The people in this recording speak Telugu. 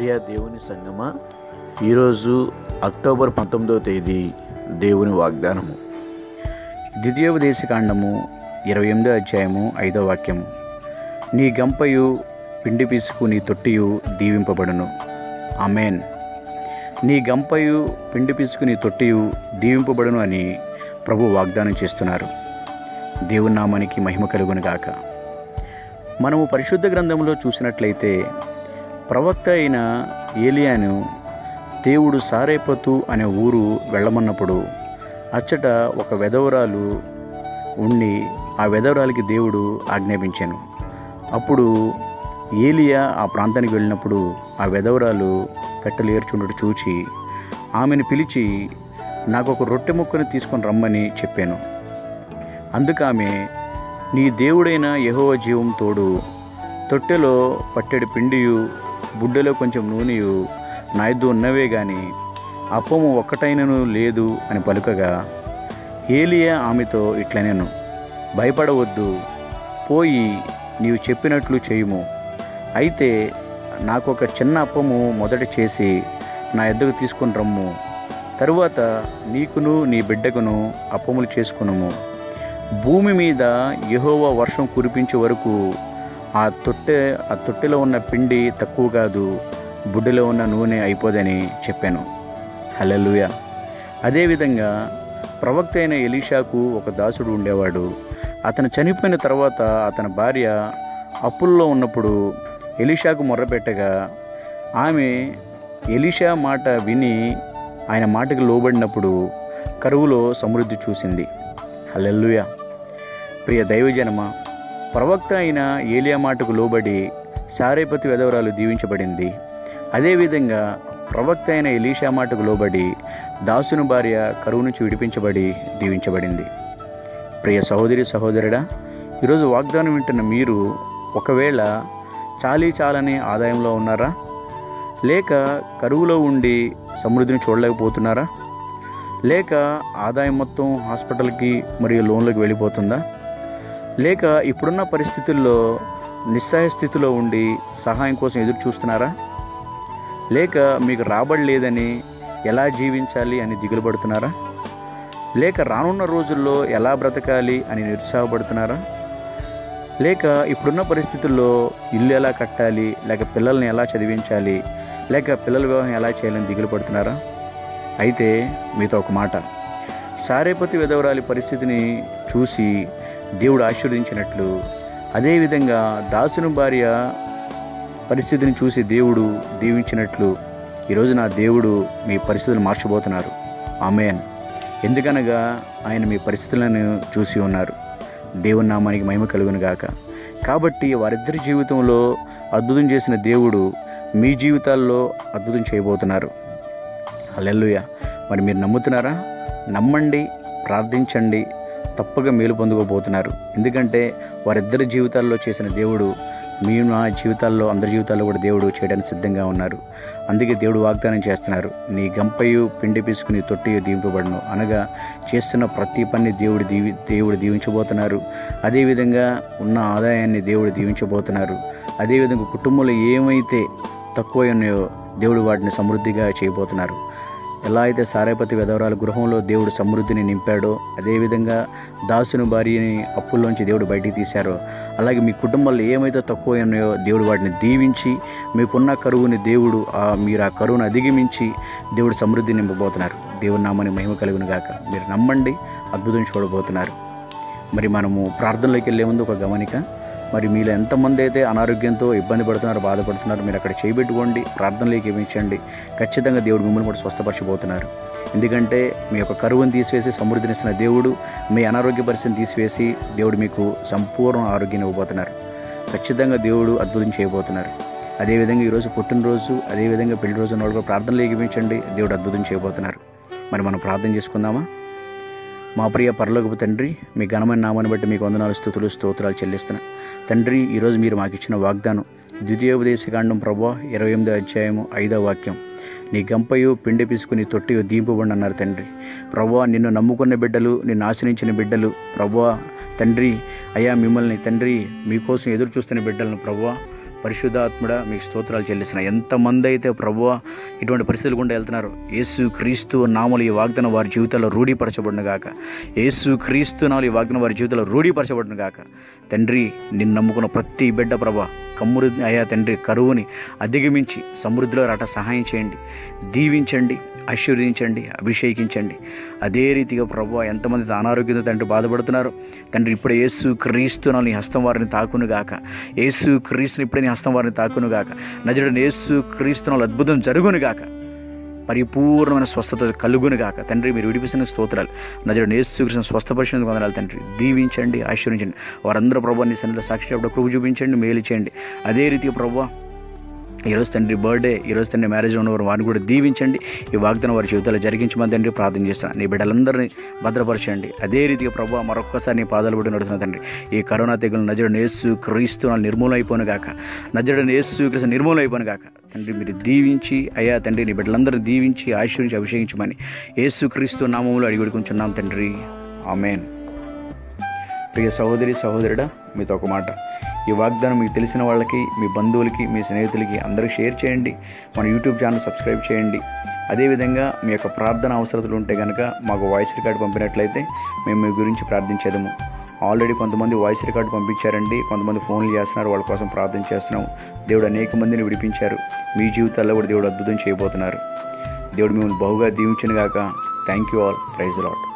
ప్రియ దేవుని సంగమా ఈరోజు అక్టోబర్ పంతొమ్మిదవ తేదీ దేవుని వాగ్దానము ద్వితీయోపదేశకాండము ఇరవై ఎనిమిదో అధ్యాయము ఐదో వాక్యము నీ గంపయు పిండి పిసుకు నీ తొట్టియు దీవింపబడును అమేన్ నీ గంపయు పిండి పిసుకు నీ తొట్టియు దీవింపబడును అని ప్రభు వాగ్దానం చేస్తున్నారు దేవుని నామానికి మహిమ కలుగును గాక మనము పరిశుద్ధ గ్రంథంలో చూసినట్లయితే ప్రవక్త అయిన ఏలియాను దేవుడు సారేపతు అనే ఊరు వెళ్ళమన్నప్పుడు అచ్చట ఒక వెధవరాలు ఉండి ఆ వెధవరాలికి దేవుడు ఆజ్ఞాపించాను అప్పుడు ఏలియా ఆ ప్రాంతానికి వెళ్ళినప్పుడు ఆ వెధవరాలు పెట్టలు ఏర్చుండడు చూచి ఆమెను పిలిచి నాకు ఒక రొట్టె ముక్కను తీసుకొని రమ్మని చెప్పాను అందుకు ఆమె నీ దేవుడైన యెహోవ జీవం తోడు తొట్టెలో పట్టెడు పిండియు బుడ్డలో కొంచెం నూనెయు నా యొద్ద ఉన్నవే గాని అప్పము ఒక్కటైనను లేదు అని పలుకగా ఏలియా ఆమెతో ఇట్లనేను భయపడవద్దు పోయి నీవు చెప్పినట్లు చేయుము అయితే నాకు ఒక చిన్న అప్పము మొదట చేసి నా ఎద్దకు తీసుకుని రమ్ము తరువాత నీకును నీ బిడ్డకును అప్పములు చేసుకునుము భూమి మీద యెహోవా వర్షం కురిపించే వరకు ఆ తొట్టె ఆ తొట్టెలో ఉన్న పిండి తక్కువ కాదు బుడ్డలో ఉన్న నూనె అయిపోదని చెప్పాను హలలుయ అదేవిధంగా ప్రవక్త అయిన ఎలీషాకు ఒక దాసుడు ఉండేవాడు అతను చనిపోయిన తర్వాత అతని భార్య అప్పుల్లో ఉన్నప్పుడు ఎలీషాకు మొర్రపెట్టగా ఆమె ఎలీషా మాట విని ఆయన మాటకు లోబడినప్పుడు కరువులో సమృద్ధి చూసింది హల్లెలూయ ప్రియ దైవజనమ ప్రవక్త అయిన ఏలియా మాటకు లోబడి సారేపతి వెధవరాలు దీవించబడింది అదేవిధంగా ప్రవక్త అయిన ఎలీషా మాటకు లోబడి దాసుని భార్య కరువు నుంచి విడిపించబడి దీవించబడింది ప్రియ సహోదరి సహోదరుడా ఈరోజు వాగ్దానం వింటున్న మీరు ఒకవేళ చాలీ చాలని ఆదాయంలో ఉన్నారా లేక కరువులో ఉండి సమృద్ధిని చూడలేకపోతున్నారా లేక ఆదాయం మొత్తం హాస్పిటల్కి మరియు లోన్లకు వెళ్ళిపోతుందా లేక ఇప్పుడున్న పరిస్థితుల్లో నిస్సహాయ స్థితిలో ఉండి సహాయం కోసం ఎదురు చూస్తున్నారా లేక మీకు రాబడి లేదని ఎలా జీవించాలి అని దిగులు పడుతున్నారా లేక రానున్న రోజుల్లో ఎలా బ్రతకాలి అని నిరుత్సాహపడుతున్నారా లేక ఇప్పుడున్న పరిస్థితుల్లో ఇల్లు ఎలా కట్టాలి లేక పిల్లల్ని ఎలా చదివించాలి లేక పిల్లల వివాహం ఎలా చేయాలని దిగులు పడుతున్నారా అయితే మీతో ఒక మాట సారేపతి విధవరాలి పరిస్థితిని చూసి దేవుడు ఆశీర్వదించినట్లు అదేవిధంగా దాసుని భార్య పరిస్థితిని చూసి దేవుడు దీవించినట్లు ఈరోజు నా దేవుడు మీ పరిస్థితులను మార్చబోతున్నారు ఆమెన్ ఎందుకనగా ఆయన మీ పరిస్థితులను చూసి ఉన్నారు దేవుని నామానికి మహిమ కలుగును గాక కాబట్టి వారిద్దరి జీవితంలో అద్భుతం చేసిన దేవుడు మీ జీవితాల్లో అద్భుతం చేయబోతున్నారు హల్లెలూయ మరి మీరు నమ్ముతున్నారా నమ్మండి ప్రార్థించండి తప్పగా మేలు పొందుకోబోతున్నారు ఎందుకంటే వారిద్దరి జీవితాల్లో చేసిన దేవుడు మీ నా జీవితాల్లో అందరి జీవితాల్లో కూడా దేవుడు చేయడానికి సిద్ధంగా ఉన్నారు అందుకే దేవుడు వాగ్దానం చేస్తున్నారు నీ గంపయు పిండి పిసుకుని తొట్టియు దీవింపబడను అనగా చేస్తున్న ప్రతి పని దేవుడు దీవి దేవుడు దీవించబోతున్నారు అదేవిధంగా ఉన్న ఆదాయాన్ని దేవుడు దీవించబోతున్నారు అదేవిధంగా కుటుంబంలో ఏమైతే తక్కువ ఉన్నాయో దేవుడు వాటిని సమృద్ధిగా చేయబోతున్నారు ఎలా అయితే సారేపతి విధవరాల గృహంలో దేవుడు సమృద్ధిని నింపాడో అదేవిధంగా దాసుని భార్యని అప్పుల్లోంచి దేవుడు బయటికి తీశారో అలాగే మీ కుటుంబంలో ఏమైతే తక్కువ ఉన్నాయో దేవుడు వాటిని దీవించి మీకున్న కరువుని దేవుడు ఆ మీరు ఆ కరువును అధిగమించి దేవుడు సమృద్ధి నింపబోతున్నారు దేవుడి నామని మహిమ కలుగును గాక మీరు నమ్మండి అద్భుతం చూడబోతున్నారు మరి మనము ప్రార్థనలోకి వెళ్ళే ముందు ఒక గమనిక మరి మీలో ఎంతమంది అయితే అనారోగ్యంతో ఇబ్బంది పడుతున్నారు బాధపడుతున్నారు మీరు అక్కడ చేయబెట్టుకోండి ప్రార్థనలోకి ఇవ్వించండి ఖచ్చితంగా దేవుడు మిమ్మల్ని కూడా స్వస్థపరచబోతున్నారు ఎందుకంటే మీ యొక్క కరువును తీసివేసి సమృద్ధినిస్తున్న దేవుడు మీ అనారోగ్య పరిస్థితిని తీసివేసి దేవుడు మీకు సంపూర్ణ ఆరోగ్యాన్ని ఇవ్వబోతున్నారు ఖచ్చితంగా దేవుడు అద్భుతం చేయబోతున్నారు అదేవిధంగా ఈరోజు పుట్టినరోజు అదేవిధంగా పెళ్లి రోజు ఉన్న వాళ్ళు కూడా ప్రార్థనలు ఏగిపించండి దేవుడు అద్భుతం చేయబోతున్నారు మరి మనం ప్రార్థన చేసుకుందామా మా ప్రియ పరలోకపు తండ్రి మీ ఘనమైన నామాన్ని బట్టి మీకు వందనాలు స్థుతులు స్తోత్రాలు చెల్లిస్తున్నా తండ్రి ఈరోజు మీరు మాకు ఇచ్చిన వాగ్దానం ద్వితీయోపదేశకాండం ప్రభా ఇరవై ఎనిమిదో అధ్యాయము ఐదో వాక్యం నీ గంపయు పిండి పిసుకుని తొట్టి దీపబండి అన్నారు తండ్రి ప్రభా నిన్ను నమ్ముకున్న బిడ్డలు నిన్ను ఆశ్రయించిన బిడ్డలు ప్రభా తండ్రి అయ్యా మిమ్మల్ని తండ్రి మీకోసం ఎదురు చూస్తున్న బిడ్డలను ప్రభా పరిశుద్ధాత్ముడ మీకు స్తోత్రాలు చెల్లిస్తున్నా ఎంతమంది అయితే ప్రభువ ఇటువంటి పరిస్థితులు గుండా వెళ్తున్నారు యేసు క్రీస్తు నామలు ఈ వాగ్దానం వారి జీవితాల్లో రూఢీపరచబడిన గాక యేసు క్రీస్తు నామలు ఈ వాగ్దానం వారి జీవితాల్లో రూఢీపరచబడిన గాక తండ్రి నిన్ను నమ్ముకున్న ప్రతి బిడ్డ ప్రభ కమ్మురు అయా తండ్రి కరువుని అధిగమించి సమృద్ధిలో రాట సహాయం చేయండి దీవించండి ఆశీర్వదించండి అభిషేకించండి అదే రీతిగా ప్రభు ఎంతమంది అనారోగ్యంతో తండ్రి బాధపడుతున్నారు తండ్రి ఇప్పుడు యేసు క్రీస్తు నీ హస్తం వారిని తాకును గాక యేసు క్రీస్తుని ఇప్పుడే నీ హస్తం వారిని తాకును గాక నజరుడు యేసు క్రీస్తునాలు అద్భుతం జరుగును గాక పరిపూర్ణమైన స్వస్థత కలుగును గాక తండ్రి మీరు విడిపిస్తున్న స్తోత్రాలు నజరుడు యేసుకృష్ణ స్వస్థపరిచినందుకు వందనాలు తండ్రి దీవించండి ఆశీర్వించండి వారందరూ ప్రభు నీ సన్నిధిలో సాక్షి కృప చూపించండి మేలు చేయండి అదే రీతిగా ప్రభు ఈరోజు తండ్రి బర్త్డే ఈరోజు తండ్రి మ్యారేజ్ ఉన్నవారు వారిని కూడా దీవించండి ఈ వాగ్దానం వారి జీవితాలు జరిగించమని తండ్రి ప్రార్థన చేస్తాను నీ బిడ్డలందరినీ భద్రపరచండి అదే రీతిగా ప్రభు మరొక్కసారి నీ పాదాలు పడి నడుతున్న తండ్రి ఈ కరోనా తెగులు నజరుడు నేసు క్రీస్తు నిర్మూలన అయిపోను గాక నజరుడు నేసు క్రీస్తు నిర్మూలన అయిపోను గాక తండ్రి మీరు దీవించి అయ్యా తండ్రి నీ బిడ్డలందరూ దీవించి ఆశీర్వించి అభిషేకించమని యేసు క్రీస్తు నామములో అడిగి వేడుకుంటున్నాం తండ్రి ఆమెన్ ప్రియ సహోదరి సహోదరుడా మీతో ఒక మాట ఈ వాగ్దానం మీకు తెలిసిన వాళ్ళకి మీ బంధువులకి మీ స్నేహితులకి అందరికీ షేర్ చేయండి మన యూట్యూబ్ ఛానల్ సబ్స్క్రైబ్ చేయండి అదేవిధంగా మీ యొక్క ప్రార్థన అవసరతలు ఉంటే కనుక మాకు వాయిస్ రికార్డు పంపినట్లయితే మేము మీ గురించి ప్రార్థించేదము ఆల్రెడీ కొంతమంది వాయిస్ రికార్డు పంపించారండి కొంతమంది ఫోన్లు చేస్తున్నారు వాళ్ళ కోసం ప్రార్థన చేస్తున్నాం దేవుడు అనేక మందిని విడిపించారు మీ జీవితాల్లో కూడా దేవుడు అద్భుతం చేయబోతున్నారు దేవుడు మిమ్మల్ని బహుగా దీవించిన గాక thank you all praise lot